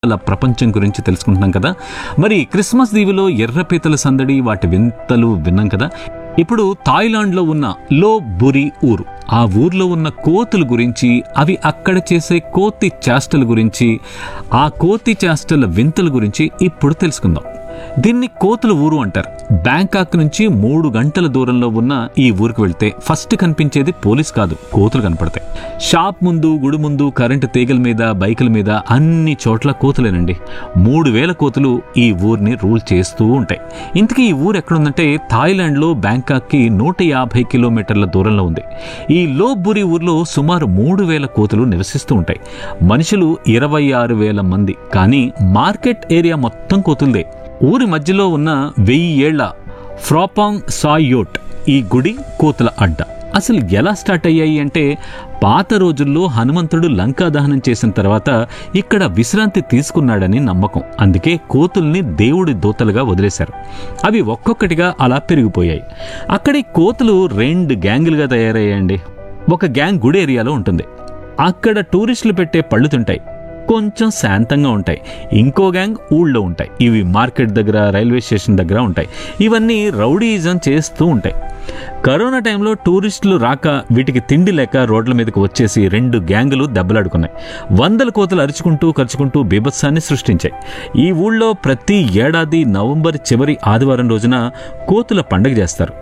వింతల ప్రపంచం గురించి తెలుసుకుంటున్నాం కదా మరి క్రిస్మస్ దీవిలో ఎర్రపీతల సందడి వాటి వింతలు విన్నాం కదా ఇప్పుడు థాయిలాండ్లో ఉన్న లో బురి ఊరు ఆ ఊర్లో ఉన్న కోతుల గురించి అవి అక్కడ చేసే కోతి చేష్టల గురించి ఆ కోతి చేష్టల వింతల గురించి ఇప్పుడు తెలుసుకుందాం దీన్ని కోతుల ఊరు అంటారు బ్యాంకాక్ నుంచి మూడు గంటల దూరంలో ఉన్న ఈ ఊరికి వెళ్తే ఫస్ట్ కనిపించేది పోలీస్ కాదు కోతులు కనపడతాయి షాప్ ముందు గుడి ముందు కరెంటు తీగల మీద బైకుల మీద అన్ని చోట్ల కోతులేనండి మూడు వేల కోతులు ఈ ఊరిని రూల్ చేస్తూ ఉంటాయి ఇంతకీ ఈ ఊరు ఎక్కడుందంటే థాయిలాండ్లో బ్యాంకాక్కి నూట యాభై కిలోమీటర్ల దూరంలో ఉంది ఈ లోబురి ఊర్లో సుమారు మూడు వేల కోతులు నివసిస్తూ ఉంటాయి మనుషులు ఇరవై ఆరు వేల మంది కానీ మార్కెట్ ఏరియా మొత్తం కోతులదే ఊరి మధ్యలో ఉన్న వెయ్యి ఏళ్ల ఫ్రాపాంగ్ సాయోట్ ఈ గుడి కోతుల అడ్డ అసలు ఎలా స్టార్ట్ అయ్యాయి అంటే పాత రోజుల్లో హనుమంతుడు లంకా దహనం చేసిన తర్వాత ఇక్కడ విశ్రాంతి తీసుకున్నాడని నమ్మకం అందుకే కోతుల్ని దేవుడి దూతలుగా వదిలేశారు అవి ఒక్కొక్కటిగా అలా పెరిగిపోయాయి అక్కడి కోతులు రెండు గ్యాంగులుగా తయారయ్యాయండి ఒక గ్యాంగ్ గుడి ఏరియాలో ఉంటుంది అక్కడ టూరిస్టులు పెట్టే పళ్ళు తింటాయి కొంచెం శాంతంగా ఉంటాయి ఇంకో గ్యాంగ్ ఊళ్ళో ఉంటాయి ఇవి మార్కెట్ దగ్గర రైల్వే స్టేషన్ దగ్గర ఉంటాయి ఇవన్నీ రౌడీయిజం చేస్తూ ఉంటాయి కరోనా టైంలో టూరిస్టులు రాక వీటికి తిండి లేక రోడ్ల మీదకి వచ్చేసి రెండు గ్యాంగులు దెబ్బలాడుకున్నాయి వందల కోతలు అరుచుకుంటూ ఖర్చుకుంటూ బీభత్సాన్ని సృష్టించాయి ఈ ఊళ్ళో ప్రతి ఏడాది నవంబర్ చివరి ఆదివారం రోజున కోతుల పండగ చేస్తారు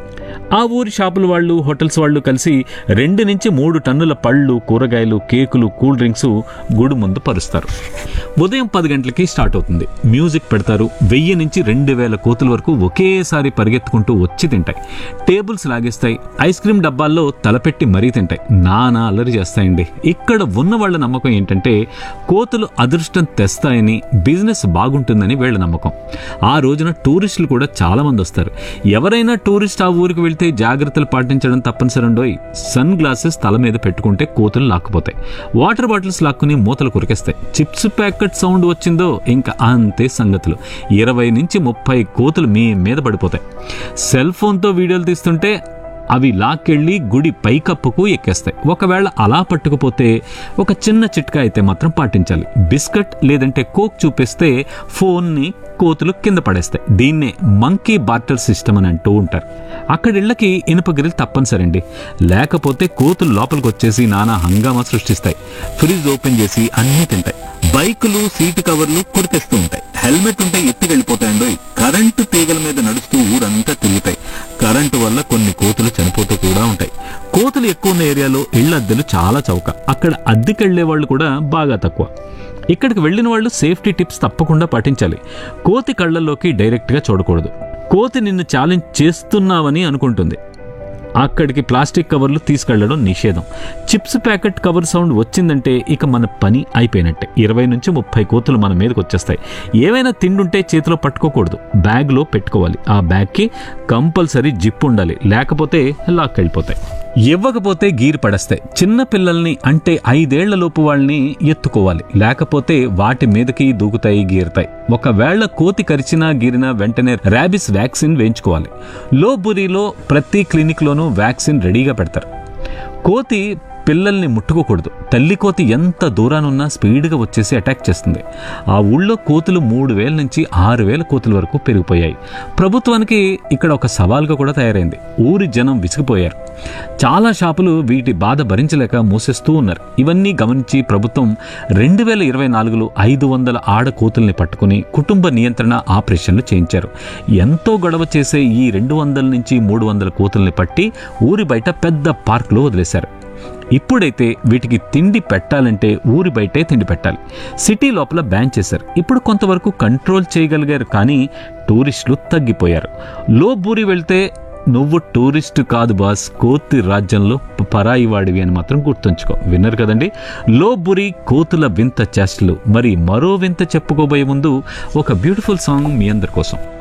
ఆ ఊరి షాపుల వాళ్ళు హోటల్స్ వాళ్ళు కలిసి రెండు నుంచి మూడు టన్నుల పళ్ళు కూరగాయలు కేకులు కూల్ డ్రింక్స్ గుడి ముందు పరుస్తారు ఉదయం పది గంటలకి స్టార్ట్ అవుతుంది మ్యూజిక్ పెడతారు వెయ్యి నుంచి రెండు వేల కోతుల వరకు ఒకేసారి పరిగెత్తుకుంటూ వచ్చి తింటాయి టేబుల్స్ లాగేస్తాయి ఐస్ క్రీమ్ డబ్బాల్లో తలపెట్టి మరీ తింటాయి నానా అల్లరి చేస్తాయండి ఇక్కడ ఉన్న వాళ్ళ నమ్మకం ఏంటంటే కోతులు అదృష్టం తెస్తాయని బిజినెస్ బాగుంటుందని వీళ్ళ నమ్మకం ఆ రోజున టూరిస్టులు కూడా చాలా మంది వస్తారు ఎవరైనా టూరిస్ట్ ఆ ఊరికి వెళ్తే జాగ్రత్తలు పాటించడం తప్పనిసరండోయ్ సన్ గ్లాసెస్ తల మీద పెట్టుకుంటే కోతులు లాక్కుపోతాయి వాటర్ బాటిల్స్ లాక్కుని మూతలు కురికేస్తాయి చిప్స్ ప్యాకెట్ సౌండ్ వచ్చిందో ఇంకా అంతే సంగతులు ఇరవై నుంచి ముప్పై కోతులు మీ మీద పడిపోతాయి సెల్ ఫోన్తో వీడియోలు తీస్తుంటే అవి లాక్కెళ్ళి గుడి పైకప్పుకు ఎక్కేస్తాయి ఒకవేళ అలా పట్టుకుపోతే ఒక చిన్న చిట్కా అయితే మాత్రం పాటించాలి బిస్కెట్ లేదంటే కోక్ చూపిస్తే ఫోన్ని కోతులు కింద పడేస్తాయి దీన్నే మంకీ బార్టర్ సిస్టమ్ అని అంటూ ఉంటారు అక్కడ ఇళ్ళకి ఇనుప గిరిలు తప్పనిసరి అండి లేకపోతే కోతులు లోపలికి వచ్చేసి నానా హంగామా సృష్టిస్తాయి ఫ్రిడ్జ్ ఓపెన్ చేసి అన్నీ తింటాయి బైకులు సీటు కవర్లు కొరికేస్తూ ఉంటాయి హెల్మెట్ ఉంటే ఎత్తుకెళ్ళిపోతాయండి కరెంటు తీగల మీద నడుస్తూ ఊరంతా తిరుగుతాయి కరెంటు వల్ల కొన్ని కోతులు చనిపోతూ కూడా ఉంటాయి కోతులు ఎక్కువ ఉన్న ఏరియాలో ఇళ్ల అద్దెలు చాలా చౌక అక్కడ అద్దెకెళ్లే వాళ్ళు కూడా బాగా తక్కువ ఇక్కడికి వెళ్ళిన వాళ్ళు సేఫ్టీ టిప్స్ తప్పకుండా పాటించాలి కోతి కళ్ళల్లోకి డైరెక్ట్గా చూడకూడదు కోతి నిన్ను ఛాలెంజ్ చేస్తున్నావని అనుకుంటుంది అక్కడికి ప్లాస్టిక్ కవర్లు తీసుకెళ్లడం నిషేధం చిప్స్ ప్యాకెట్ కవర్ సౌండ్ వచ్చిందంటే ఇక మన పని అయిపోయినట్టే ఇరవై నుంచి ముప్పై కోతులు మన మీదకి వచ్చేస్తాయి ఏవైనా తిండుంటే చేతిలో పట్టుకోకూడదు బ్యాగ్లో పెట్టుకోవాలి ఆ బ్యాగ్కి కంపల్సరీ జిప్ ఉండాలి లేకపోతే లాక్ వెళ్ళిపోతాయి ఇవ్వకపోతే గీరు పడేస్తాయి చిన్న పిల్లల్ని అంటే ఐదేళ్ల లోపు వాళ్ళని ఎత్తుకోవాలి లేకపోతే వాటి మీదకి దూకుతాయి గీరుతాయి ఒకవేళ కోతి కరిచినా గీరినా వెంటనే ర్యాబిస్ వ్యాక్సిన్ వేయించుకోవాలి లో బురిలో ప్రతి క్లినిక్లోనూ వ్యాక్సిన్ రెడీగా పెడతారు కోతి పిల్లల్ని ముట్టుకోకూడదు తల్లి కోతి ఎంత దూరానున్నా స్పీడ్గా వచ్చేసి అటాక్ చేస్తుంది ఆ ఊళ్ళో కోతులు మూడు వేల నుంచి ఆరు వేల కోతుల వరకు పెరిగిపోయాయి ప్రభుత్వానికి ఇక్కడ ఒక సవాల్గా కూడా తయారైంది ఊరి జనం విసిగిపోయారు చాలా షాపులు వీటి బాధ భరించలేక మూసేస్తూ ఉన్నారు ఇవన్నీ గమనించి ప్రభుత్వం రెండు వేల ఇరవై నాలుగులో ఐదు వందల ఆడ కోతుల్ని పట్టుకుని కుటుంబ నియంత్రణ ఆపరేషన్లు చేయించారు ఎంతో గొడవ చేసే ఈ రెండు వందల నుంచి మూడు వందల కోతుల్ని పట్టి ఊరి బయట పెద్ద పార్కులో వదిలేశారు ఇప్పుడైతే వీటికి తిండి పెట్టాలంటే ఊరి బయటే తిండి పెట్టాలి సిటీ లోపల బ్యాన్ చేశారు ఇప్పుడు కొంతవరకు కంట్రోల్ చేయగలిగారు కానీ టూరిస్టులు తగ్గిపోయారు లో బూరి వెళ్తే నువ్వు టూరిస్ట్ కాదు బాస్ కోతి రాజ్యంలో ప- పరాయి వాడివి అని మాత్రం గుర్తుంచుకో విన్నారు కదండి లో బురి కోతుల వింత చేష్టలు మరి మరో వింత చెప్పుకోబోయే ముందు ఒక బ్యూటిఫుల్ సాంగ్ మీ అందరి కోసం